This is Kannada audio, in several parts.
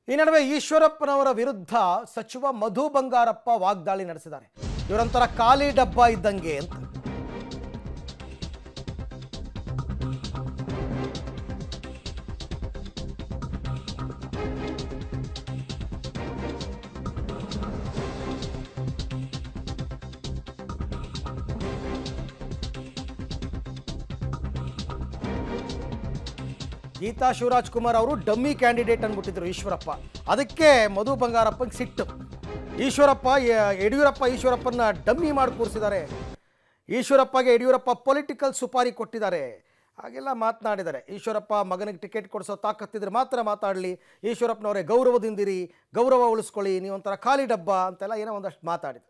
ಈ ನಡುವೆ ಈಶ್ವರಪ್ಪನವರ ವಿರುದ್ಧ ಸಚಿವ ಮಧು ಬಂಗಾರಪ್ಪ ವಾಗ್ದಾಳಿ ನಡೆಸಿದ್ದಾರೆ ಇವರೊಂಥರ ಖಾಲಿ ಡಬ್ಬ ಇದ್ದಂಗೆ ಅಂತ ಗೀತಾ ಶಿವರಾಜ್ ಕುಮಾರ್ ಅವರು ಡಮ್ಮಿ ಕ್ಯಾಂಡಿಡೇಟ್ ಅಂದ್ಬಿಟ್ಟಿದ್ರು ಈಶ್ವರಪ್ಪ ಅದಕ್ಕೆ ಮಧು ಬಂಗಾರಪ್ಪಗೆ ಸಿಟ್ಟು ಈಶ್ವರಪ್ಪ ಯ- ಯಡಿಯೂರಪ್ಪ ಈಶ್ವರಪ್ಪನ ಡಮ್ಮಿ ಮಾಡಿ ಕೂರಿಸಿದ್ದಾರೆ ಈಶ್ವರಪ್ಪಗೆ ಯಡಿಯೂರಪ್ಪ ಪೊಲಿಟಿಕಲ್ ಸುಪಾರಿ ಕೊಟ್ಟಿದ್ದಾರೆ ಹಾಗೆಲ್ಲ ಮಾತನಾಡಿದ್ದಾರೆ ಈಶ್ವರಪ್ಪ ಮಗನಿಗೆ ಟಿಕೆಟ್ ಕೊಡಿಸೋ ತಾಕತ್ತಿದ್ರೆ ಮಾತ್ರ ಮಾತಾಡಲಿ ಈಶ್ವರಪ್ಪನವರೇ ಗೌರವದಿಂದಿರಿ ಗೌರವ ಉಳಿಸ್ಕೊಳ್ಳಿ ನೀವೊಂಥರ ಖಾಲಿ ಡಬ್ಬ ಅಂತೆಲ್ಲ ಏನೋ ಒಂದಷ್ಟು ಮಾತಾಡಿದ್ರು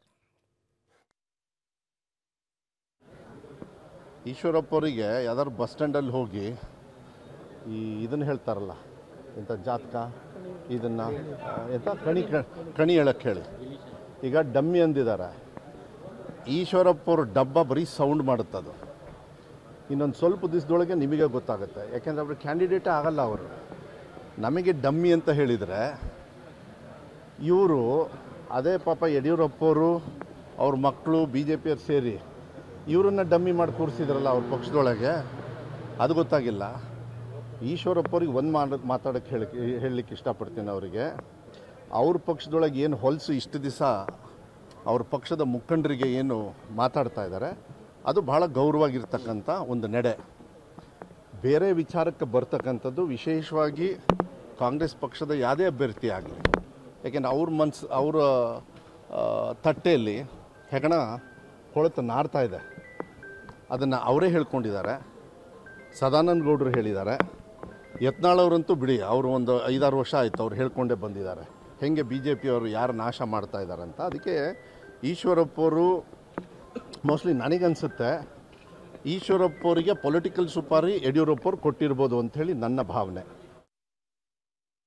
ಈಶ್ವರಪ್ಪ ಅವರಿಗೆ ಯಾವ್ದಾದ್ರು ಬಸ್ ಸ್ಟ್ಯಾಂಡಲ್ಲಿ ಹೋಗಿ ಈ ಇದನ್ನು ಹೇಳ್ತಾರಲ್ಲ ಎಂಥ ಜಾತಕ ಇದನ್ನು ಎಂಥ ಕಣಿ ಕ- ಕಣಿ ಹೇಳಕ್ಕೆ ಹೇಳಿ ಈಗ ಡಮ್ಮಿ ಅಂದಿದ್ದಾರೆ ಈಶ್ವರಪ್ಪ ಅವ್ರ ಡಬ್ಬ ಬರೀ ಸೌಂಡ್ ಮಾಡುತ್ತದು ಇನ್ನೊಂದು ಸ್ವಲ್ಪ ದಿವಸದೊಳಗೆ ನಿಮಗೆ ಗೊತ್ತಾಗುತ್ತೆ ಯಾಕೆಂದರೆ ಅವರು ಕ್ಯಾಂಡಿಡೇಟೇ ಆಗಲ್ಲ ಅವರು ನಮಗೆ ಡಮ್ಮಿ ಅಂತ ಹೇಳಿದರೆ ಇವರು ಅದೇ ಪಾಪ ಯಡಿಯೂರಪ್ಪವರು ಅವ್ರ ಮಕ್ಕಳು ಬಿ ಜೆ ಪಿಯವ್ರು ಸೇರಿ ಇವರನ್ನ ಡಮ್ಮಿ ಮಾಡಿ ಕೂರಿಸಿದ್ರಲ್ಲ ಅವ್ರ ಪಕ್ಷದೊಳಗೆ ಅದು ಗೊತ್ತಾಗಿಲ್ಲ ಈಶ್ವರಪ್ಪವ್ರಿಗೆ ಒಂದು ಮಾಡ ಮಾತಾಡೋಕ್ಕೆ ಹೇಳಕ್ಕೆ ಹೇಳಲಿಕ್ಕೆ ಇಷ್ಟಪಡ್ತೀನಿ ಅವರಿಗೆ ಅವ್ರ ಪಕ್ಷದೊಳಗೆ ಏನು ಹೊಲಸು ಇಷ್ಟು ದಿವಸ ಅವ್ರ ಪಕ್ಷದ ಮುಖಂಡರಿಗೆ ಏನು ಮಾತಾಡ್ತಾ ಇದ್ದಾರೆ ಅದು ಬಹಳ ಗೌರವಾಗಿರ್ತಕ್ಕಂಥ ಒಂದು ನಡೆ ಬೇರೆ ವಿಚಾರಕ್ಕೆ ಬರ್ತಕ್ಕಂಥದ್ದು ವಿಶೇಷವಾಗಿ ಕಾಂಗ್ರೆಸ್ ಪಕ್ಷದ ಯಾವುದೇ ಅಭ್ಯರ್ಥಿ ಆಗಲಿ ಯಾಕೆಂದ್ರೆ ಅವ್ರ ಮನ್ಸು ಅವರ ತಟ್ಟೆಯಲ್ಲಿ ಹೆಗಣ ಕೊಳೆತು ನಾರ್ತಾ ಇದೆ ಅದನ್ನು ಅವರೇ ಹೇಳ್ಕೊಂಡಿದ್ದಾರೆ ಸದಾನಂದ ಗೌಡರು ಹೇಳಿದ್ದಾರೆ ಯತ್ನಾಳ್ ಅವರಂತೂ ಬಿಡಿ ಅವರು ಒಂದು ಐದಾರು ವರ್ಷ ಆಯಿತು ಅವ್ರು ಹೇಳ್ಕೊಂಡೇ ಬಂದಿದ್ದಾರೆ ಹೆಂಗೆ ಬಿ ಜೆ ಪಿಯವರು ಯಾರು ನಾಶ ಮಾಡ್ತಾ ಇದ್ದಾರೆ ಅಂತ ಅದಕ್ಕೆ ಈಶ್ವರಪ್ಪವರು ಮೋಸ್ಟ್ಲಿ ನನಗನ್ಸುತ್ತೆ ಈಶ್ವರಪ್ಪ ಅವರಿಗೆ ಪೊಲಿಟಿಕಲ್ ಸುಪಾರಿ ಯಡಿಯೂರಪ್ಪ ಅವ್ರು ಕೊಟ್ಟಿರ್ಬೋದು ಅಂಥೇಳಿ ನನ್ನ ಭಾವನೆ